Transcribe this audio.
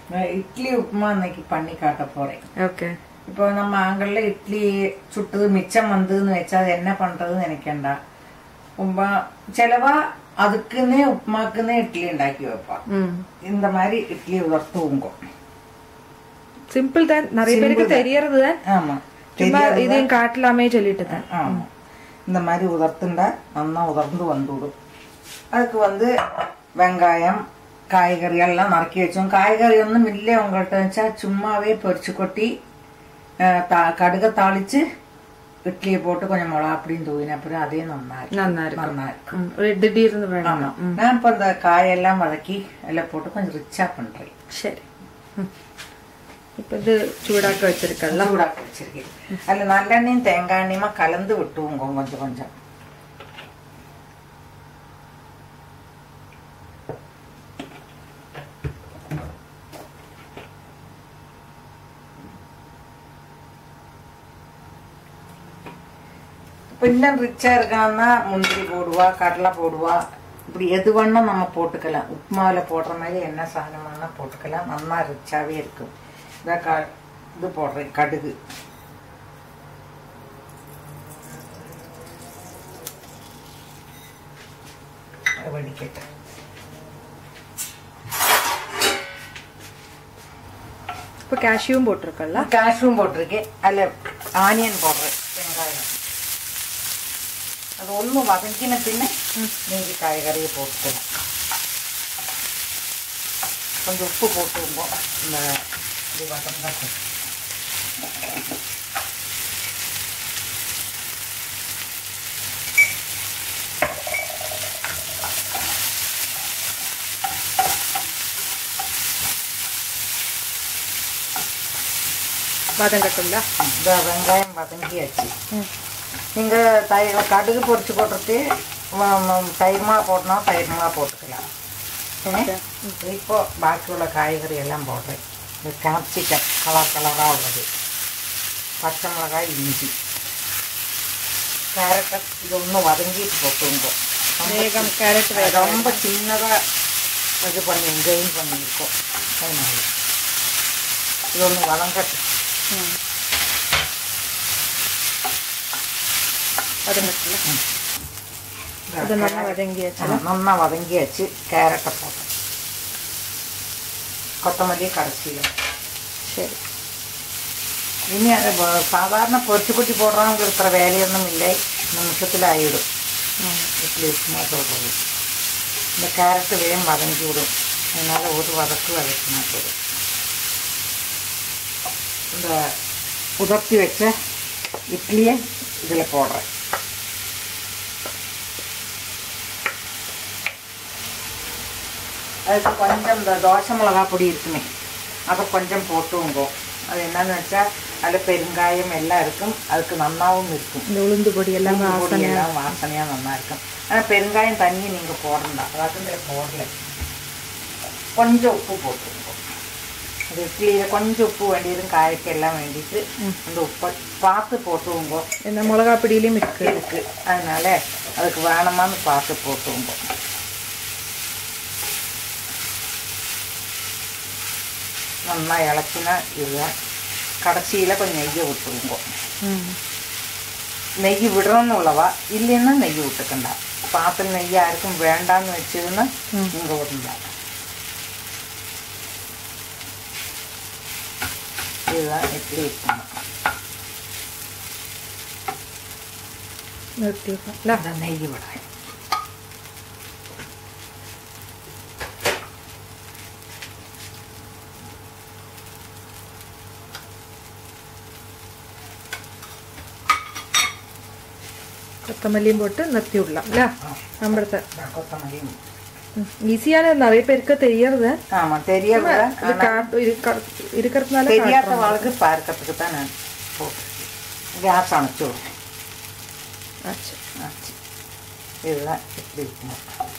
நான் இட்லி உப்புமா இன்னைக்கு பண்ணி காட்ட போறேன் ஓகே இப்போ நம்ம ஆங்களில் இட்லி சுட்டது மிச்சம் வந்ததுன்னு வச்சா அது என்ன பண்றதுன்னு நினைக்கண்டா ரொம்ப ചിലവാ அதுக்குன்னே உப்புமாக்குன்னே இட்லி ഉണ്ടാക്കി வைப்பா ம் இந்த மாதிரி இட்லி உலர்த்துவோங்க சிம்பிள் தான் நிறைய பேருக்கு தெரியறது தான் ஆமா சும்மா இதையும் காட்டலாமே சொல்லிட்டு தான் ஆமா இந்த மாதிரி உலர்த்துண்டா நல்லா உலர்ந்து வந்துவிடும் அதுக்கு வந்து வெங்காயம் காய்கறி எல்லாம் நறுக்கி வச்சோம் காய்கறி ஒன்றும் இல்லை உங்கள்கிட்ட வச்சா சும்மாவே பொரிச்சு கொட்டி அஹ், தா- கடுகை தாளிச்சு இட்லியை போட்டு கொஞ்சம் மிளகா அப்படின்னு தூவின அப்புறம் அதே நல்லா இருக்கும் நன்னா இருக்கும் நல்லா இருக்கும் ம், ஒரு திடீர்னு வேணும் ஆமா நான் இப்போ இந்த காயெல்லாம் வதக்கி எல்லாம் போட்டு கொஞ்சம் ரிச்சா பண்றேன் சரி ம். இப்ப இது சூடாக்க வச்சிருக்கல சூடாக்கி வச்சிருக்கேன் அதில் நல்லெண்ணெயும் தேங்காய் எண்ணெயுமா கலந்து விட்டுவோங்க கொஞ்சம் கொஞ்சம் இப்போ இன்னும் ரிச்சா இருக்கான்னா முந்திரி போடுவா கடலை போடுவா இப்படி எது வேணா நம்ம போட்டுக்கலாம் உப்புமாவில் போடுற மாதிரி என்ன சாதனம் வேணா போட்டுக்கலாம் நல்லா ரிச்சாவே இருக்கும் இதான் க இது போடுறேன் கடுகு அது வடிக்கட்டு இப்ப கேஷ்யூவும் போட்டிருக்கல காஷ்மீரும் போட்டிருக்கேன் அதில் ஆனியன் போடுறேன் வெங்காயம் அது ஒன்று வதங்கின பின்ன மீதி காய்கறியை போட்டுக்கலாம் கொஞ்சம் உப்பு போட்டுருவோம் இந்த இது வதங்க வதங்கட்டும்ல இந்த வெங்காயம் வதங்கியாச்சு நீங்கள் தயிர் கடுகு பொரிச்சு போட்டுட்டு தயிர்மா போட்டோம்னா தயிர்மா போட்டுக்கலாம் ஏ? இப்போ பாக்கியுள்ள காய்கறி எல்லாம் போடுறேன் இந்த கேப்சிகம் கலர் கலராக உள்ளது பச்சை மிளகாய் இஞ்சி கேரட்டை இது ஒன்று வதங்கிட்டு போட்டுங்க வேகம் கேரட் ரொம்ப சின்னதாக இது பண்ணி கெயின் பண்ணியிருக்கோம் அதனால இது ஒன்று வதங்கட்டு வதங்கட்டுல அது நல்லா வதங்கியாச்சு ஆ, நல்லா வதங்கியாச்சு கேரட்டை போட்டேன் கொத்தமல்லி கடைசியில் சரி ഇനി അത് വ- സാധാരണ പൊരിച്ചു കുട്ടി പോടുறவங்க இருக்கிற வேலைയൊന്നും இல்லை நிமிஷத்தில் ஆயிடும் இட்லி உப்புமா சொல்கிறது இந்த கேரட்டு வேகம் வதங்கி விடும் அதனால ஒரு வதக்கு வதக்கினா போதும் இந்த உதர்த்தி வச்ச இட்லியை இதில் போடுறேன் அதுக்கு கொஞ்சம் இந்த தோசை மிளகா பொடி இருக்குமே அதை கொஞ்சம் போட்டுவோங்க அது என்னன்னு வச்சா அதில் பெருங்காயம் எல்லாம் இருக்கும் அதுக்கு நன்னாவும் இருக்கும் இந்த உளுந்து பொடி எல்லாம் உளுந்து பொடி வாசனையா எல்லாம் வாசனையா நல்லா இருக்கும் ஆனால் பெருங்காயம் தண்ணி நீங்க போடണ്ട அதாவது போடல கொஞ்சம் உப்பு போட்டுருக்கோம் அது இட்லியில் கொஞ்சம் உப்பு வேண்டியதும் காய்க்கெல்லாம் வேண்டிட்டு அந்த உப்பை பார்த்து போட்டுவோங்க இந்த மிளகா பிடியிலும் இருக்கு இருக்கு அதனால அதுக்கு வேணுமான்னு பார்த்து போட்டுவோங்க நல்லா இളக்கினா இதுதான் கடைசியில் கொஞ்சம் நெய்யை விட்டுருவோங்க ம். നെയ്യ് വിടണമെന്നുള്ളവ ഇല്ലെന്ന് നെയ്യ് വിട്ടിക്കണ്ട പാത്തിൽ നെയ്യ് ആർക്കും വേണ്ടാന്ന് വെച്ചതെന്ന് നിങ്ങൾ വിടണ്ട இதுதான் இட்லி உப்புமா നിർത്തി വെക്കാം അല്ല அந்த நெய் விடாது கொத்தமல்லியும் போட்டு நிறுத்தி விடலாம் இல்ல நம்மளத்த கொத்தமல்லியும் ஈஸியான நிறைய பேருக்கு தெரியறது ஆமா தெரியாத இது காட்டு இருக்க- இருக்கிறதுனால தெரியாத வாழ்க்கை பார்க்கறதுக்கு தான் நான் போட்டிருக்கேன் கேஸ் அணைச்சு விடுறேன் ஆச்சு ஆச்சு இதுதான் இட்லி உப்புமா